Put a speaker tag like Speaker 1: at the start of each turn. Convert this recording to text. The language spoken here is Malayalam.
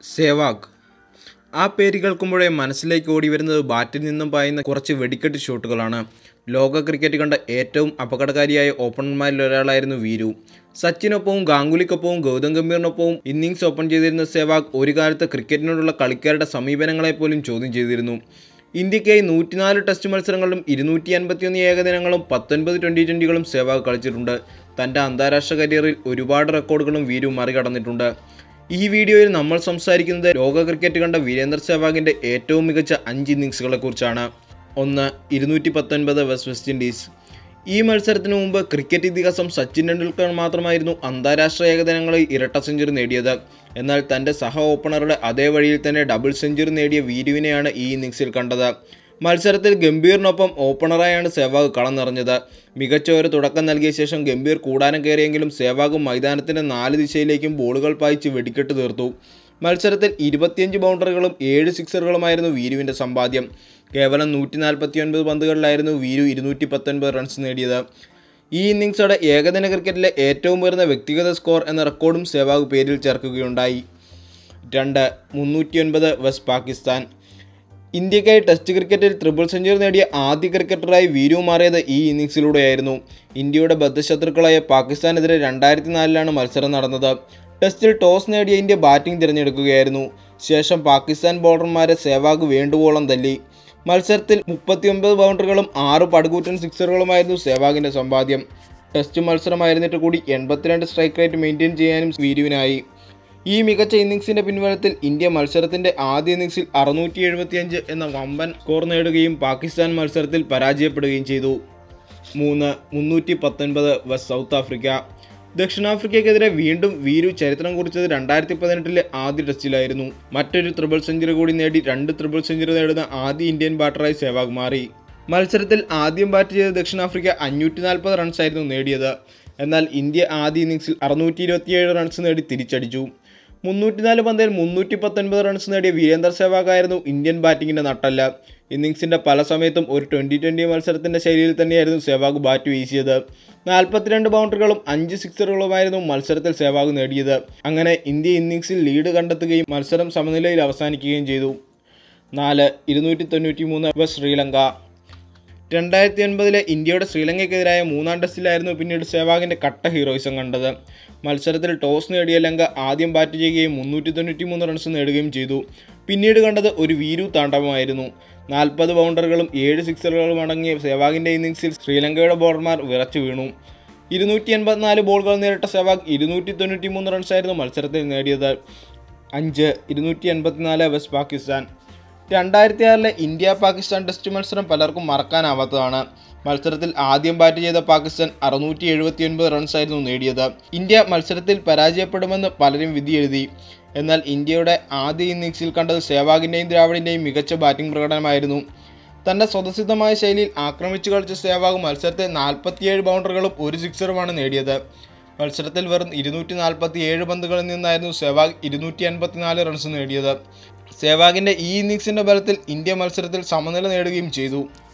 Speaker 1: സേവാഗ് ആ പേര് കേൾക്കുമ്പോഴേ മനസ്സിലേക്ക് ഓടി വരുന്നത് ബാറ്റിൽ നിന്നും പായുന്ന കുറച്ച് വെടിക്കെട്ട് ഷോട്ടുകളാണ് ലോക ക്രിക്കറ്റ് കണ്ട ഏറ്റവും അപകടകാരിയായ ഓപ്പണർമാരിൽ ഒരാളായിരുന്നു വീരു സച്ചിനൊപ്പവും ഗാംഗുലിക്കൊപ്പവും ഗൗതം ഗംഭീറിനൊപ്പവും ഇന്നിങ്സ് ഓപ്പൺ ചെയ്തിരുന്ന സെവാഗ് ഒരു കാലത്ത് ക്രിക്കറ്റിനോടുള്ള കളിക്കാരുടെ സമീപനങ്ങളെ പോലും ചോദ്യം ചെയ്തിരുന്നു ഇന്ത്യക്കായി നൂറ്റിനാല് ടെസ്റ്റ് മത്സരങ്ങളിലും ഇരുന്നൂറ്റി അൻപത്തിയൊന്ന് ഏകദിനങ്ങളും പത്തൊൻപത് ട്വൻ്റി ട്വൻ്റികളും സെവാഗ് കളിച്ചിട്ടുണ്ട് തൻ്റെ അന്താരാഷ്ട്ര കരിയറിൽ ഒരുപാട് റെക്കോർഡുകളും വീരു മറികടന്നിട്ടുണ്ട് ഈ വീഡിയോയിൽ നമ്മൾ സംസാരിക്കുന്നത് ലോക ക്രിക്കറ്റ് കണ്ട വീരേന്ദർ സെവാഗിൻ്റെ ഏറ്റവും മികച്ച അഞ്ച് ഇന്നിങ്സുകളെക്കുറിച്ചാണ് ഒന്ന് ഇരുന്നൂറ്റി പത്തൊൻപത് വെസ്റ്റ് വെസ്റ്റ് ഇൻഡീസ് ഈ മത്സരത്തിന് മുമ്പ് ക്രിക്കറ്റ് ഇതിഹാസം സച്ചിൻ ടെണ്ടുൽക്കർ മാത്രമായിരുന്നു അന്താരാഷ്ട്ര ഏകദിനങ്ങളിൽ ഇരട്ട സെഞ്ചുറി നേടിയത് എന്നാൽ തൻ്റെ സഹ ഓപ്പണറുടെ അതേ വഴിയിൽ തന്നെ ഡബിൾ സെഞ്ചുറി നേടിയ വീരുവിനെയാണ് ഈ ഇന്നിങ്സിൽ കണ്ടത് മത്സരത്തിൽ ഗംഭീറിനൊപ്പം ഓപ്പണറായാണ് സെവാഗ് കളം നിറഞ്ഞത് മികച്ച ഒരു തുടക്കം നൽകിയ ശേഷം ഗംഭീർ കൂടാനം കയറിയെങ്കിലും സെവാഗ് മൈതാനത്തിൻ്റെ നാല് ദിശയിലേക്കും ബോളുകൾ പായിച്ച് വെടിക്കെട്ട് തീർത്തു മത്സരത്തിൽ ഇരുപത്തിയഞ്ച് ബൗണ്ടറികളും ഏഴ് സിക്സറുകളുമായിരുന്നു വീരുവിൻ്റെ സമ്പാദ്യം കേവലം നൂറ്റി നാൽപ്പത്തി ഒൻപത് പന്തുകളിലായിരുന്നു വീരു ഇരുന്നൂറ്റി പത്തൊൻപത് റൺസ് നേടിയത് ഈ ഇന്നിങ്സോടെ ഏകദിന ക്രിക്കറ്റിലെ ഏറ്റവും ഉയർന്ന വ്യക്തിഗത സ്കോർ എന്ന റെക്കോർഡും സെവാഗ് പേരിൽ ചേർക്കുകയുണ്ടായി രണ്ട് മുന്നൂറ്റി ഒൻപത് വെസ്റ്റ് പാകിസ്ഥാൻ ഇന്ത്യക്കായി ടെസ്റ്റ് ക്രിക്കറ്റിൽ ട്രിപ്പിൾ സെഞ്ചുറി നേടിയ ആദ്യ ക്രിക്കറ്ററായി വീരു മാറിയത് ഈ ഇന്നിങ്സിലൂടെയായിരുന്നു ഇന്ത്യയുടെ ബദ്ധശത്രുക്കളായ പാകിസ്ഥാനെതിരെ രണ്ടായിരത്തി നാലിലാണ് മത്സരം നടന്നത് ടെസ്റ്റിൽ ടോസ് നേടിയ ഇന്ത്യ ബാറ്റിംഗ് തിരഞ്ഞെടുക്കുകയായിരുന്നു ശേഷം പാകിസ്ഥാൻ ബോളർമാരെ സേവാഗ് വേണ്ടുവോളം തല്ലി മത്സരത്തിൽ മുപ്പത്തിയൊമ്പത് ബൗണ്ടറികളും ആറ് പടുകൂറ്റൻ സിക്സറുകളുമായിരുന്നു സേവാഗിൻ്റെ സമ്പാദ്യം ടെസ്റ്റ് മത്സരമായിരുന്നിട്ട് കൂടി എൺപത്തിരണ്ട് സ്ട്രൈക്ക് റേറ്റ് മെയിൻറ്റെയിൻ ചെയ്യാനും വീരുവിനായി ഈ മികച്ച ഇന്നിങ്സിന്റെ പിൻബലത്തിൽ ഇന്ത്യ മത്സരത്തിന്റെ ആദ്യ ഇന്നിങ്സിൽ അറുന്നൂറ്റി എഴുപത്തിയഞ്ച് എന്ന വമ്പൻ സ്കോർ നേടുകയും പാകിസ്ഥാൻ മത്സരത്തിൽ പരാജയപ്പെടുകയും ചെയ്തു മൂന്ന് മുന്നൂറ്റി പത്തൊൻപത് വെസ്റ്റ് സൗത്ത് ആഫ്രിക്ക ദക്ഷിണാഫ്രിക്കയ്ക്കെതിരെ വീണ്ടും വീരു ചരിത്രം കുറിച്ചത് രണ്ടായിരത്തി പതിനെട്ടിലെ ആദ്യ ടെസ്റ്റിലായിരുന്നു മറ്റൊരു ത്രിബിൾ സെഞ്ചുറി കൂടി നേടി രണ്ട് ത്രിബിൾ സെഞ്ചുറി നേടുന്ന ആദ്യ ഇന്ത്യൻ ബാറ്ററായി സെവാഗ് മാറി മത്സരത്തിൽ ആദ്യം ബാറ്റ് ചെയ്ത ദക്ഷിണാഫ്രിക്ക അഞ്ഞൂറ്റി നാൽപ്പത് റൺസായിരുന്നു നേടിയത് എന്നാൽ ഇന്ത്യ ആദ്യ ഇന്നിങ്സിൽ അറുന്നൂറ്റി ഇരുപത്തിയേഴ് റൺസ് നേടി തിരിച്ചടിച്ചു മുന്നൂറ്റിനാല് പന്തിൽ മുന്നൂറ്റി പത്തൊൻപത് റൺസ് നേടിയ വീരേന്ദർ സെവാഗായിരുന്നു ഇന്ത്യൻ ബാറ്റിങ്ങിൻ്റെ നട്ടല്ല ഇന്നിങ്സിൻ്റെ പല സമയത്തും ഒരു ട്വൻ്റി ട്വൻ്റി മത്സരത്തിൻ്റെ ശൈലിയിൽ തന്നെയായിരുന്നു സെവാഗ് ബാറ്റ് വീശിയത് നാൽപ്പത്തിരണ്ട് ബൗണ്ടറികളും അഞ്ച് സിക്സറുകളുമായിരുന്നു മത്സരത്തിൽ സെവാഗ് നേടിയത് അങ്ങനെ ഇന്ത്യ ഇന്നിങ്സിൽ ലീഡ് കണ്ടെത്തുകയും മത്സരം സമനിലയിൽ അവസാനിക്കുകയും ചെയ്തു നാല് ഇരുന്നൂറ്റി തൊണ്ണൂറ്റി മൂന്ന് വെസ്റ്റ് ശ്രീലങ്ക രണ്ടായിരത്തി ഒൻപതിലെ ഇന്ത്യയുടെ ശ്രീലങ്കയ്ക്കെതിരായ മൂന്നാം ടെസ്റ്റിലായിരുന്നു പിന്നീട് സെവാഗിൻ്റെ കട്ട ഹീറോയിസം കണ്ടത് മത്സരത്തിൽ ടോസ് നേടിയ ലങ്ക ആദ്യം ബാറ്റ് ചെയ്യുകയും മുന്നൂറ്റി തൊണ്ണൂറ്റി മൂന്ന് റൺസ് നേടുകയും ചെയ്തു പിന്നീട് കണ്ടത് ഒരു വീരു താണ്ഡവമായിരുന്നു നാൽപ്പത് ബൗണ്ടറുകളും ഏഴ് സിക്സറുകളും അടങ്ങിയ സെവാഗിൻ്റെ ഇന്നിങ്സിൽ ശ്രീലങ്കയുടെ ബോളർമാർ വിറച്ചു വീണു ഇരുന്നൂറ്റി എൺപത്തിനാല് ബോളുകൾ നേരിട്ട സെവാഗ് ഇരുന്നൂറ്റി തൊണ്ണൂറ്റി മൂന്ന് റൺസായിരുന്നു മത്സരത്തിൽ നേടിയത് അഞ്ച് ഇരുന്നൂറ്റി എൺപത്തിനാല് വെസ്റ്റ് പാകിസ്ഥാൻ രണ്ടായിരത്തി ആറിലെ ഇന്ത്യ പാകിസ്ഥാൻ ടെസ്റ്റ് മത്സരം പലർക്കും മറക്കാനാവാത്തതാണ് മത്സരത്തിൽ ആദ്യം ബാറ്റ് ചെയ്ത പാകിസ്ഥാൻ അറുന്നൂറ്റി എഴുപത്തി ഒൻപത് റൺസായിരുന്നു നേടിയത് ഇന്ത്യ മത്സരത്തിൽ പരാജയപ്പെടുമെന്ന് പലരും വിധിയെഴുതി എന്നാൽ ഇന്ത്യയുടെ ആദ്യ ഇന്നിങ്സിൽ കണ്ടത് സേവാഗിൻ്റെയും ദ്രാവിഡിൻ്റെയും മികച്ച ബാറ്റിംഗ് പ്രകടനമായിരുന്നു തൻ്റെ സ്വതസിദ്ധമായ ശൈലിയിൽ ആക്രമിച്ചു കളിച്ച സേവാഗ് മത്സരത്തെ നാൽപ്പത്തിയേഴ് ബൗണ്ടറുകളും ഒരു സിക്സറുമാണ് നേടിയത് മത്സരത്തിൽ വെറും ഇരുന്നൂറ്റി നാൽപ്പത്തി ഏഴ് പന്തുകളിൽ നിന്നായിരുന്നു സെവാഗ് ഇരുന്നൂറ്റി അൻപത്തിനാല് റൺസ് നേടിയത് സെവാഗിൻ്റെ ഈ ഇന്നിങ്സിൻ്റെ ബലത്തിൽ ഇന്ത്യ മത്സരത്തിൽ സമനില നേടുകയും ചെയ്തു